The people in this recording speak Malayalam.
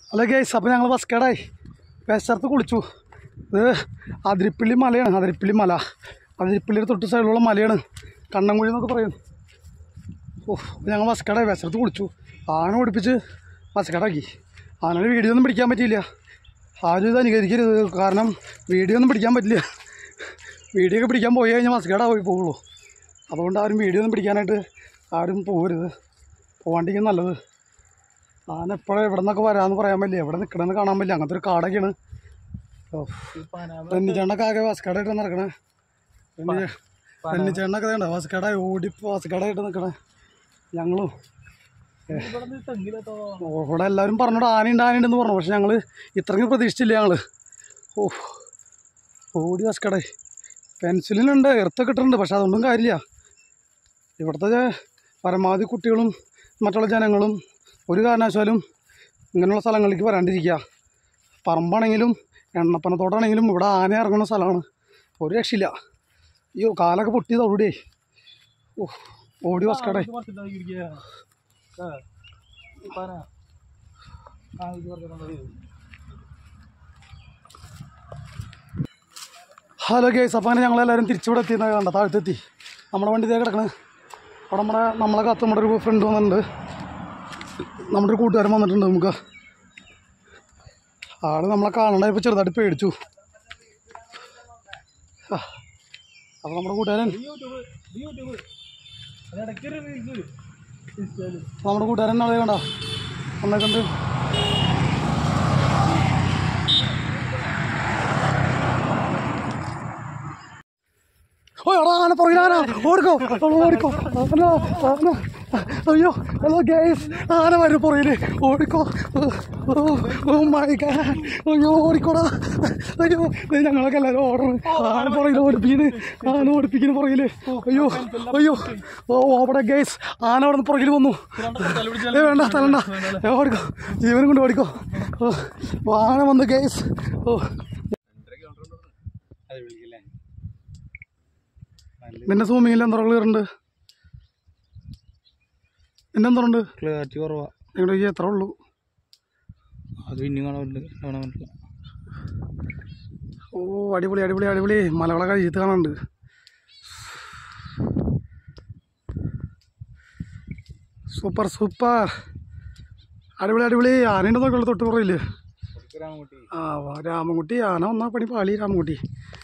അല്ല ഗൈസ് അപ്പോൾ ഞങ്ങൾ ബസ്കേടായി വേശത്ത് കുളിച്ചു ഇത് അതിരിപ്പള്ളി മലയാണ് അതിരിപ്പള്ളി മല അതിരിപ്പള്ളിയുടെ തൊട്ട് സൈഡിലുള്ള മലയാണ് കണ്ണൻകുഴി എന്നൊക്കെ പറയും ഓ ഞങ്ങൾ ബസ്കേടായി വേശത്ത് കുളിച്ചു ആന ഓടിപ്പിച്ച് ബസ്കേടാക്കി ആനയുടെ വീഡിയോ ഒന്നും പിടിക്കാൻ പറ്റിയില്ല ആരും ഇത് അനുകരിക്കരുത് കാരണം വീഡിയോ ഒന്നും പിടിക്കാൻ പറ്റില്ല വീഡിയോ ഒക്കെ പിടിക്കാൻ പോയി കഴിഞ്ഞാൽ മസ്കേടാ പോയി പോകുള്ളൂ അതുകൊണ്ട് ആരും വീഡിയോ ഒന്നും പിടിക്കാനായിട്ട് ആരും പോകരുത് പോകാണ്ടിരിക്കും നല്ലത് ആന എപ്പോഴും എവിടെ നിന്നൊക്കെ വരാമെന്ന് പറയാൻ പറ്റില്ല എവിടെ നിൽക്കണമെന്ന് കാണാൻ പറ്റില്ല അങ്ങനത്തെ ഒരു കാടൊക്കെയാണ് തെന്നിച്ചേണ്ടൊക്കെ ആകെ വാസ്കടായിട്ട് നടക്കണേ തെന്നിച്ചേണ്ടൊക്കെ വേണ്ട വാസ്കട ഓടി വാസ്കടായിട്ട് നിൽക്കണേ ഞങ്ങളും ഇവിടെ എല്ലാവരും പറഞ്ഞോട് ആനയുണ്ട് ആനയുണ്ടെന്ന് പറഞ്ഞു പക്ഷെ ഞങ്ങൾ ഇത്രയും പ്രതീക്ഷിച്ചില്ല ഞങ്ങൾ ഓ ഓടി വാസ്കടേ പെൻസിലിനുണ്ട് എർത്തൊക്കെ ഇട്ടിട്ടുണ്ട് പക്ഷെ അതൊന്നും കാര്യമില്ല ഇവിടുത്തെ പരമാവധി കുട്ടികളും മറ്റുള്ള ജനങ്ങളും ഒരു കാരണവശാലും ഇങ്ങനെയുള്ള സ്ഥലങ്ങളിലേക്ക് വരാണ്ടിരിക്കുക പറമ്പാണെങ്കിലും എണ്ണപ്പനത്തോട്ടാണെങ്കിലും ഇവിടെ ആന ഇറങ്ങുന്ന സ്ഥലമാണ് ഒരു രക്ഷയില്ല അയ്യോ കാലൊക്കെ പൊട്ടിയത് അവിടെ ഓ ഓടി വസ്കടേ ഹലോ ഗേസ് അപ്പോൾ അങ്ങനെ ഞങ്ങളെല്ലാവരും തിരിച്ചിവിടെ എത്തിയെന്ന് കണ്ട താഴത്തെത്തി നമ്മുടെ വണ്ടി ഇതേ കിടക്കണ് അവിടെ നമ്മുടെ നമ്മളെ കത്ത് നമ്മുടെ ഒരു ഫ്രണ്ട് വന്നിട്ടുണ്ട് നമ്മുടെ ഒരു കൂട്ടുകാരൻ വന്നിട്ടുണ്ട് നമുക്ക് ആള് നമ്മളെ കാണണ്ടായപ്പോൾ ചെറുതായിട്ട് പേടിച്ചു ആ. അപ്പോൾ നമ്മുടെ കൂട്ടുകാരൻ നമ്മുടെ കൂട്ടുകാരൻ നാളെ കണ്ട വന്നേ കണ്ട് ഓ എടാ ആന പുറകിലാന ഓടിക്കോ ഓടിക്കോ ആന ആന അയ്യോ ഹലോ ഗേസ് ആന വരും പുറകില് ഓടിക്കോ ഓ മൈ ഗാഡ് അയ്യോ ഓടിക്കോടാ അയ്യോ ദേ ഞങ്ങളൊക്കെ എല്ലാവരും ഓടണം ആന പുറകിൽ ഓടിപ്പിക്കുന്നു ആന ഓടിപ്പിക്കുന്നു പുറകില് അയ്യോ അയ്യോ ഓ അവിടെ ഗേസ് ആന അവിടെ നിന്ന് പുറകിൽ വന്നു ഏ വേണ്ട തലണ്ട ഏ, ഓടിക്കോ ജീവനും കൊണ്ട് ഓടിക്കോ ഓ ആന വന്നു ഗേസ് ഓ നിന്റെ സൂമിങ്ങിൽ എന്താ ക്ലിയർ ഉണ്ട് നിന്റെ എന്താ ഉണ്ട് ക്ലിയറിറ്റി കുറവാ നിങ്ങളുടെ ഈ എത്ര ഉള്ളൂ അത് പിന്നെയും കാണാറുണ്ട് കാണാൻ പറ്റില്ല ഓ അടിപൊളി അടിപൊളി അടിപൊളി മലകളെ കഴിച്ചിട്ട് കാണാനുണ്ട് സൂപ്പർ സൂപ്പർ അടിപൊളി അടിപൊളി ആനയുടെ നോക്കുള്ളൂ തൊട്ട് പുറയില്ലേ ആ വാ, രാമൻകുട്ടി ആന വന്നാ പണി പാളി രാമൻകുട്ടി